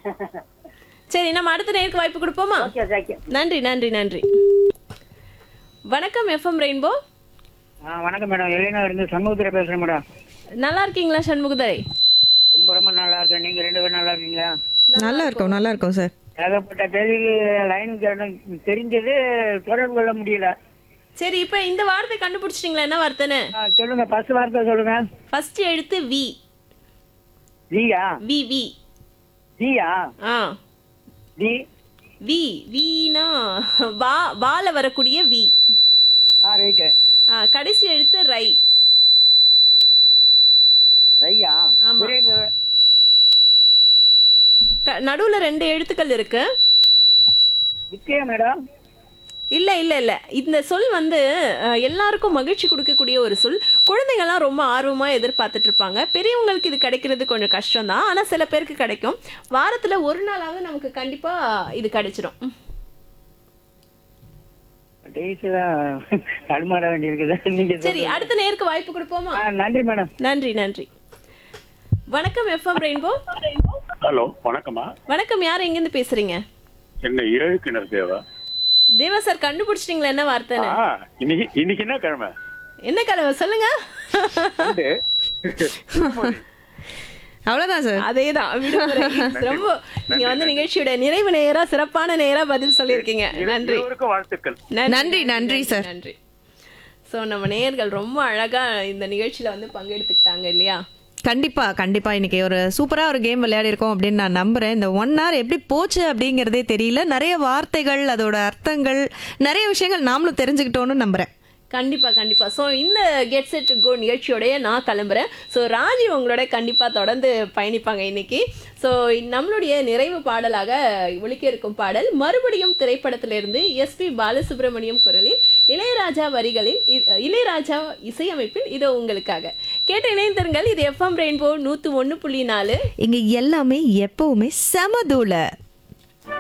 சரி நம்ம அடுத்த நேருக்கு வாய்ப்பு கொடுப்போமா ஓகே தேங்க்யூ நன்றி நன்றி நன்றி வணக்கம் எஃப்எம் ரெயின்போ ஆ வணக்கம் மேடம் எலினா இருந்து சண்முகத்தில் பேசுகிறேன் மேடம் நல்லா இருக்கீங்களா சண்முகதரை ரொம்ப ரொம்ப நல்லா இருக்கேன் நீங்கள் ரெண்டு பேரும் நல்லா இருக்கீங்களா நல்லா இருக்கோம் நல்லா இருக்கோம் சார் ஏகப்பட்ட கேள்வி லைன் தெரிஞ்சது தொடர்பு கொள்ள முடியல சரி இப்போ இந்த வார்த்தை கண்டுபிடிச்சிட்டீங்களா என்ன வார்த்தைன்னு ஆ, சொல்லுங்க ஃபர்ஸ்ட் வார்த்தை சொல்லுங்க ஃபர்ஸ்ட் எழுத்து வி ஜியா வி வி ஜியா ஆ ஜி வி வீனா வா வால வரக்கூடிய வி ஆ ரைட்டு ஆ, கடைசி எழுத்து ரை ரையா ஆமா. விரைவு க- நடுவுல ரெண்டு எழுத்துக்கள் இருக்கு வித்தியா மேடம் இல்ல இல்ல இல்ல இந்த சொல் வந்து அஹ், எல்லாருக்கும் மகிழ்ச்சி கொடுக்கக்கூடிய ஒரு சொல் குழந்தைங்கள்லாம் ரொம்ப ஆர்வமா எதிர்பார்த்துட்டு இருப்பாங்க பெரியவங்களுக்கு இது கிடைக்கிறது கொஞ்சம் கஷ்டம் தான் ஆனா சில பேருக்கு கிடைக்கும் வாரத்துல ஒரு நாளாவது நமக்கு கண்டிப்பா இது கிடைச்சிடும் ம். டேஸ் தான் தடுமாற வேண்டியிருக்குது நீங்க சரி அடுத்த நேருக்கு வாய்ப்பு கொடுப்போமா ஆ, நன்றி மேடம் நன்றி நன்றி வணக்கம் எஃப்எம் ரெயின்போ ஹலோ வணக்கம்மா வணக்கம் யார் எங்கேருந்து பேசுறீங்க என்ன ஏழு கிணறு தேவா தேவா சார் கண்டுபிடிச்சிட்டீங்களா என்ன வார்த்தைன்னு ஆ இன்னைக்கு இன்னைக்கு என்ன கிழமை என்ன கலவை சொல்லுங்க வந்து அவ்வளவுதான் சார் அதேதான் விடுமுறை ரொம்ப நீங்க வந்து நிகழ்ச்சியோட நிறைவு நேரா சிறப்பான நேரா பதில் சொல்லியிருக்கீங்க நன்றி இருவருக்கும் வாழ்த்துக்கள் நன்றி, நன்றி, சார். நன்றி சோ நம்ம நேயர்கள் ரொம்ப அழகா இந்த நிகழ்ச்சியில வந்து பங்கெடுத்துக்கிட்டாங்க இல்லையா கண்டிப்பா கண்டிப்பா இன்னைக்கு ஒரு சூப்பரா ஒரு கேம் விளையாடி இருக்கோம் அப்படின்னு நான் நம்புறேன் இந்த ஒன் hour எப்படி போச்சு அப்படிங்கறதே தெரியல நிறைய வார்த்தைகள் அதோட அர்த்தங்கள் நிறைய விஷயங்கள் நாமளும் தெரிஞ்சுக்கிட்டோம்னு நம்புறேன் கண்டிப்பா கண்டிப்பா சோ இந்த கெட் செட் கோ நிகழ்ச்சியோடய நான் கிளம்புறேன் சோ ராஜி உங்களோட கண்டிப்பா தொடர்ந்து பயணிப்பாங்க இன்னைக்கு சோ நம்மளுடைய நிறைவு பாடலாக ஒலிக்க இருக்கும் பாடல் மறுபடியும் திரைப்படத்திலிருந்து எஸ்பி பாலசுப்ரமணியம் குரலில் இளையராஜா வரிகளில் இ- இளையராஜா இசையமைப்பில் இதோ உங்களுக்காக கேட்ட இணைந்திருங்கள் இது எஃப்எம் ரெயின்போ நூத்து ஒன்று புள்ளி நாலு இங்க எல்லாமே எப்பவுமே சமதூல